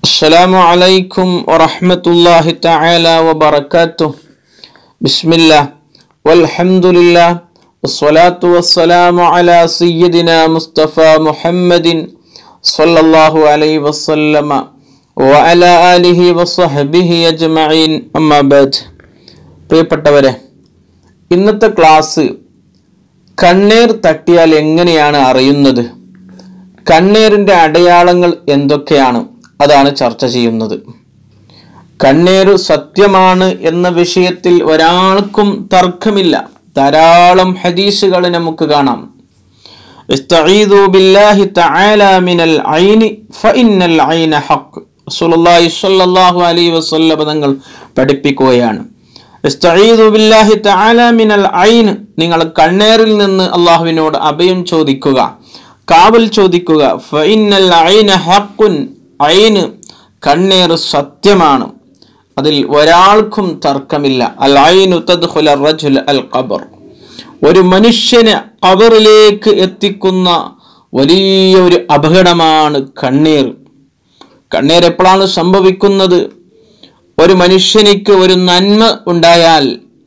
السلام عليكم ورحمة الله تعالى وبركاته بسم الله والحمد لله والصلاة والسلام على سيدنا مصطفى محمد صلى الله عليه وسلم وعلى آله وصحبه أجمعين أما بعد പ്രിയപ്പെട്ടവരെ ഇന്നത്തെ ക്ലാസ് കണ്ണീർ തട്ടിയാൽ എങ്ങനെയാണ് അറിയുന്നത് കണ്ണീരിന്റെ അടയാളങ്ങൾ എന്തൊക്കെയാണ് അതാണ് ചർച്ച ചെയ്യുന്നത് കണ്ണീർ സത്യമാണ് എന്ന വിഷയത്തിൽ ഒരാൾക്കും തർക്കമില്ല ധാരാളം ഹദീസുകൾ നമുക്ക് കാണാം استعيذوا بالله تعالى من العين فإن العين حق റസൂലുള്ളാഹി സ്വല്ലല്ലാഹു അലൈഹി വസല്ലം തങ്ങൾ പഠിപ്പിക്കുകയാണ് ഇസ്തഈദു ബില്ലാഹി തആല മിനൽ ഐൻ നിങ്ങൾ കണ്ണേറിൽ നിന്ന് അള്ളാഹുവിനോട് അഭയം ചോദിക്കുക കാവൽ ചോദിക്കുക ഫഇന്നൽ ഐന ഹഖുൻ ഐന് കണ്ണേർ സത്യമാണ് അതിൽ ഒരാൾക്കും തർക്കമില്ല അൽ ഐനു തദ്ഖുല റജുൽ അൽ ഖബർ ഒരു മനുഷ്യനെ ഖബറിലേക്ക് എത്തിക്കുന്ന വലിയ ഒരു അപകടമാണ് കണ്ണീർ കണ്ണീർ എപ്പോഴാണ് സംഭവിക്കുന്നത് ഒരു മനുഷ്യനിക്ക് ഒരു നന്മ ഉണ്ടായാൽ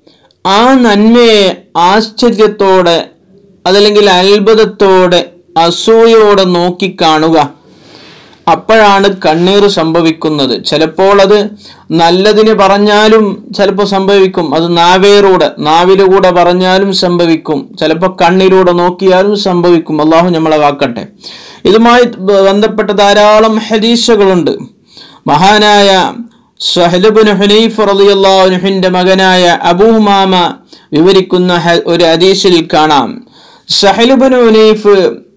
ആ നന്മയെ ആശ്ചര്യത്തോടെ അതല്ലെങ്കിൽ അത്ഭുതത്തോടെ അസൂയോടെ നോക്കിക്കാണുക അപ്പോഴാണ് കണ്ണീർ സംഭവിക്കുന്നത് ചിലപ്പോൾ അത് നല്ലതിന് പറഞ്ഞാലും ചിലപ്പോൾ സംഭവിക്കും അത് നാവേറൂടെ നാവിലൂടെ പറഞ്ഞാലും സംഭവിക്കും ചിലപ്പോൾ കണ്ണിലൂടെ നോക്കിയാലും സംഭവിക്കും അള്ളാഹു നമ്മളെ വാക്കട്ടെ ഇതുമായി ബന്ധപ്പെട്ട ധാരാളം ഹദീസുകളുണ്ട് മഹാനായ സഹലുബിൻ ഹുനൈഫ് റളിയല്ലാഹുവിന്റെ മകനായ അബൂമാമ വിവരിക്കുന്ന ഹ- ഒരു ഹദീസിൽ കാണാം സഹലുബിൻ ഹുനൈഫ്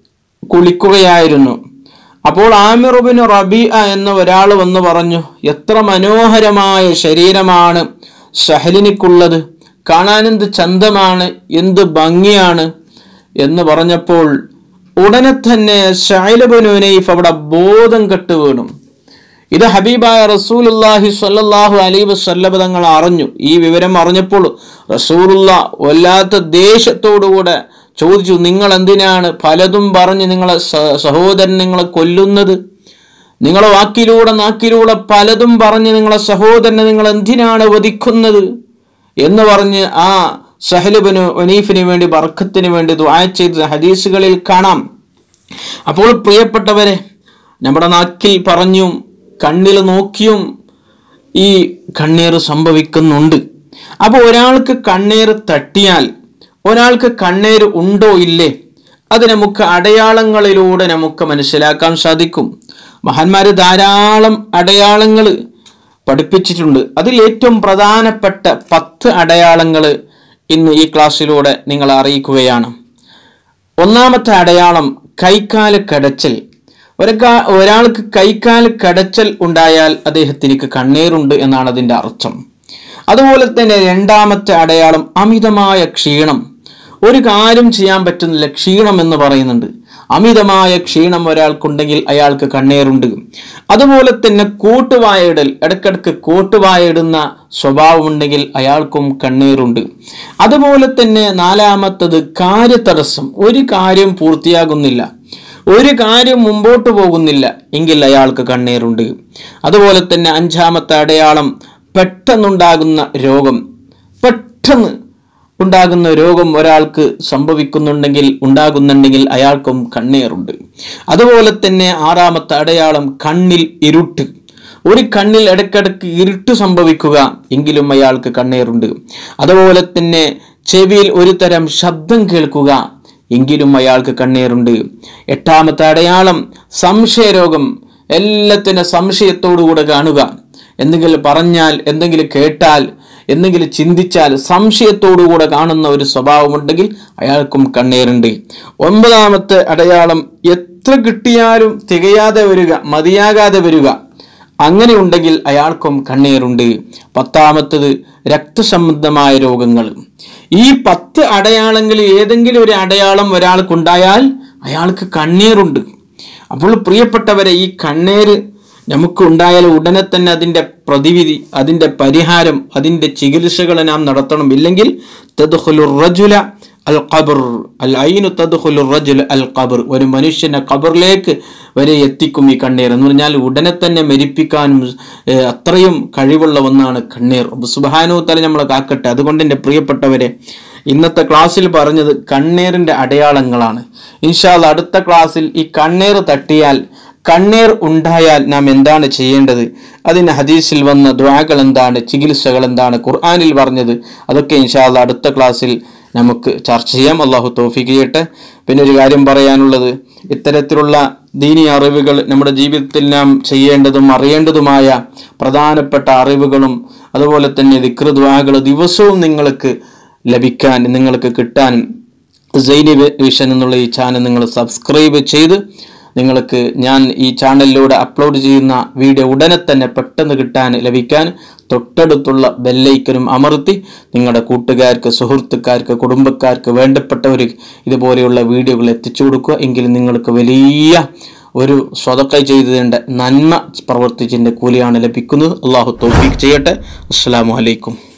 കുളിക്കുകയായിരുന്നു അപ്പോൾ ആമിറുബിന് റബീഅ എന്ന ഒരാൾ വന്ന് പറഞ്ഞു എത്ര മനോഹരമായ ശരീരമാണ് സഹലിനിക്കുള്ളത് കാണാൻ എന്ത് ചന്തമാണ് എന്ത് ഭംഗിയാണ് എന്ന് പറഞ്ഞപ്പോൾ ഉടനെ തന്നെ ഷൈലബിന് ഹുനൈഫ് അവിടെ ബോധം കെട്ട് വീണു ഇത് ഹബീബായ റസൂലുല്ലാഹി സ്വല്ലല്ലാഹു അലൈഹി വസല്ലം തങ്ങൾ അറിഞ്ഞു ഈ വിവരം അറിഞ്ഞപ്പോൾ റസൂലുള്ള വല്ലാത്ത ദേഷ്യത്തോടുകൂടെ ചോദിച്ചു നിങ്ങൾ എന്തിനാണ് പലതും പറഞ്ഞ് നിങ്ങളെ സ- സഹോദരൻ നിങ്ങളെ കൊല്ലുന്നത് നിങ്ങളെ വാക്കിലൂടെ നാക്കിലൂടെ പലതും പറഞ്ഞ് നിങ്ങളെ സഹോദരനെ നിങ്ങൾ എന്തിനാണ് വധിക്കുന്നത് എന്ന് പറഞ്ഞ് ആ സഹലുബിന് ഒനീഫിന് വേണ്ടി ബർക്കത്തിന് വേണ്ടി ദുആ ചെയ്ത ഹദീസുകളിൽ കാണാം അപ്പോൾ പ്രിയപ്പെട്ടവരെ നമ്മുടെ നാക്കിൽ പറഞ്ഞും കണ്ണിൽ നോക്കിയും ഈ കണ്ണീർ സംഭവിക്കുന്നുണ്ട് അപ്പോൾ ഒരാൾക്ക് കണ്ണീർ തട്ടിയാൽ ഒരാൾക്ക് കണ്ണീർ ഉണ്ടോ ഇല്ലേ അത് നമുക്ക് അടയാളങ്ങളിലൂടെ നമുക്ക് മനസ്സിലാക്കാൻ സാധിക്കും മഹാന്മാര് ധാരാളം അടയാളങ്ങൾ പഠിപ്പിച്ചിട്ടുണ്ട് അതിൽ ഏറ്റവും പ്രധാനപ്പെട്ട പത്ത് അടയാളങ്ങൾ ഇന്ന് ഈ ക്ലാസ്സിലൂടെ നിങ്ങളെ അറിയിക്കുകയാണ് ഒന്നാമത്തെ അടയാളം കൈക്കാല് കടച്ചൽ ഒരക്കാ ഒരാൾക്ക് കൈക്കാല് കടച്ചൽ ഉണ്ടായാൽ അദ്ദേഹത്തിനിക്ക് കണ്ണീറുണ്ട് എന്നാണ് അതിൻ്റെ അർത്ഥം അതുപോലെ തന്നെ രണ്ടാമത്തെ അടയാളം അമിതമായ ക്ഷീണം ഒരു കാര്യം ചെയ്യാൻ പറ്റുന്നില്ല ക്ഷീണം എന്ന് പറയുന്നുണ്ട് അമിതമായ ക്ഷീണം ഒരാൾക്കുണ്ടെങ്കിൽ അയാൾക്ക് കണ്ണീറുണ്ട് അതുപോലെ തന്നെ കൂട്ടുവായയിടൽ ഇടയ്ക്കിടയ്ക്ക് കൂട്ടുവായിടുന്ന സ്വഭാവമുണ്ടെങ്കിൽ അയാൾക്കും കണ്ണീറുണ്ട് അതുപോലെ തന്നെ നാലാമത്തത് കാര്യതടസ്സം ഒരു കാര്യം പൂർത്തിയാകുന്നില്ല ഒരു കാര്യം മുമ്പോട്ട് പോകുന്നില്ല എങ്കിൽ അയാൾക്ക് കണ്ണീറുണ്ട് അതുപോലെ തന്നെ അഞ്ചാമത്തെ അടയാളം പെട്ടെന്നുണ്ടാകുന്ന രോഗം പെട്ടെന്ന് ഉണ്ടാകുന്ന രോഗം ഒരാൾക്ക് സംഭവിക്കുന്നുണ്ടെങ്കിൽ ഉണ്ടാകുന്നുണ്ടെങ്കിൽ അയാൾക്കും കണ്ണീറുണ്ട് അതുപോലെ തന്നെ ആറാമത്തെ അടയാളം കണ്ണിൽ ഇരുട്ട് ഒരു കണ്ണിൽ ഇടയ്ക്കിടയ്ക്ക് ഇരുട്ട് സംഭവിക്കുക എങ്കിലും അയാൾക്ക് കണ്ണീറുണ്ട് അതുപോലെ തന്നെ ചെവിയിൽ ഒരു തരം ശബ്ദം കേൾക്കുക എങ്കിലും അയാൾക്ക് കണ്ണീറുണ്ട് എട്ടാമത്തെ അടയാളം സംശയരോഗം എല്ലാത്തിനും സംശയത്തോടുകൂടെ കാണുക എന്തെങ്കിലും പറഞ്ഞാൽ എന്തെങ്കിലും കേട്ടാൽ എന്തെങ്കിലും ചിന്തിച്ചാൽ സംശയത്തോടുകൂടെ കാണുന്ന ഒരു സ്വഭാവമുണ്ടെങ്കിൽ അയാൾക്കും കണ്ണീറുണ്ട് ഒമ്പതാമത്തെ അടയാളം എത്ര കിട്ടിയാലും തികയാതെ വരിക മതിയാകാതെ വരിക അങ്ങനെ ഉണ്ടെങ്കിൽ അയാൾക്കും കണ്ണീറുണ്ട് പത്താമത്തത് രക്തസംബന്ധമായ രോഗങ്ങൾ ഈ പത്ത് അടയാളങ്ങളിൽ ഏതെങ്കിലും ഒരു അടയാളം ഒരാൾക്കുണ്ടായാൽ അയാൾക്ക് കണ്ണീറുണ്ട് അപ്പോൾ പ്രിയപ്പെട്ടവരെ ഈ കണ്ണീര് നമുക്ക് ഉണ്ടായാൽ ഉടനെ തന്നെ അതിൻ്റെ പ്രതിവിധി അതിൻ്റെ പരിഹാരം അതിൻ്റെ ചികിത്സകൾ നാം നടത്തണം ഇല്ലെങ്കിൽ തദ്ഖുലു റജുല അൽ ഖബർ അൽ ഐനു തദ്ഖുലു റജുൽ അൽ ഖബർ ഒരു മനുഷ്യനെ ഖബറിലേക്ക് വരെ എത്തിക്കും ഈ കണ്ണീർ എന്ന് പറഞ്ഞാൽ ഉടനെ തന്നെ മരിപ്പിക്കാനും ഏഹ്, അത്രയും കഴിവുള്ള ഒന്നാണ് കണ്ണീർ സുബാനു തല നമ്മളെ കാക്കട്ടെ അതുകൊണ്ട് എൻ്റെ പ്രിയപ്പെട്ടവരെ ഇന്നത്തെ ക്ലാസ്സിൽ പറഞ്ഞത് കണ്ണീറിൻ്റെ അടയാളങ്ങളാണ് ഇൻഷാല്ല അടുത്ത ക്ലാസ്സിൽ ഈ കണ്ണീർ തട്ടിയാൽ കണ്ണീർ ഉണ്ടായാൽ നാം എന്താണ് ചെയ്യേണ്ടത് അതിന് ഹദീസിൽ വന്ന ദ്വാകൾ എന്താണ് ചികിത്സകൾ എന്താണ് ഖുർആാനിൽ പറഞ്ഞത് അതൊക്കെ ഇൻഷാല്ല അടുത്ത ക്ലാസ്സിൽ നമുക്ക് ചർച്ച ചെയ്യാം അള്ളാഹു തോഫിക്ക് ചെയ്യട്ടെ പിന്നെ ഒരു കാര്യം പറയാനുള്ളത് ഇത്തരത്തിലുള്ള ദീനി അറിവുകൾ നമ്മുടെ ജീവിതത്തിൽ നാം ചെയ്യേണ്ടതും അറിയേണ്ടതുമായ പ്രധാനപ്പെട്ട അറിവുകളും അതുപോലെ തന്നെ ദിക്റുദ്വാകൾ ദിവസവും നിങ്ങൾക്ക് ലഭിക്കാൻ നിങ്ങൾക്ക് കിട്ടാൻ സൈനി വിഷൻ എന്നുള്ള ഈ ചാനൽ നിങ്ങൾ സബ്സ്ക്രൈബ് ചെയ്ത് നിങ്ങൾക്ക് ഞാൻ ഈ ചാനലിലൂടെ അപ്ലോഡ് ചെയ്യുന്ന വീഡിയോ ഉടനെ തന്നെ പെട്ടെന്ന് കിട്ടാൻ ലഭിക്കാൻ തൊട്ടടുത്തുള്ള ബെല്ലൈക്കനും അമർത്തി നിങ്ങളുടെ കൂട്ടുകാർക്ക് സുഹൃത്തുക്കാർക്ക് കുടുംബക്കാർക്ക് വേണ്ടപ്പെട്ടവർ ഇതുപോലെയുള്ള വീഡിയോകൾ എത്തിച്ചു കൊടുക്കുക എങ്കിൽ നിങ്ങൾക്ക് വലിയ ഒരു സ്വതക്ക ചെയ്തതിൻ്റെ നന്മ പ്രവർത്തിച്ചതിൻ്റെ കൂലിയാണ് ലഭിക്കുന്നത് അള്ളാഹു തോഫീക്ക് ചെയ്യട്ടെ അസ്സാം വലൈക്കും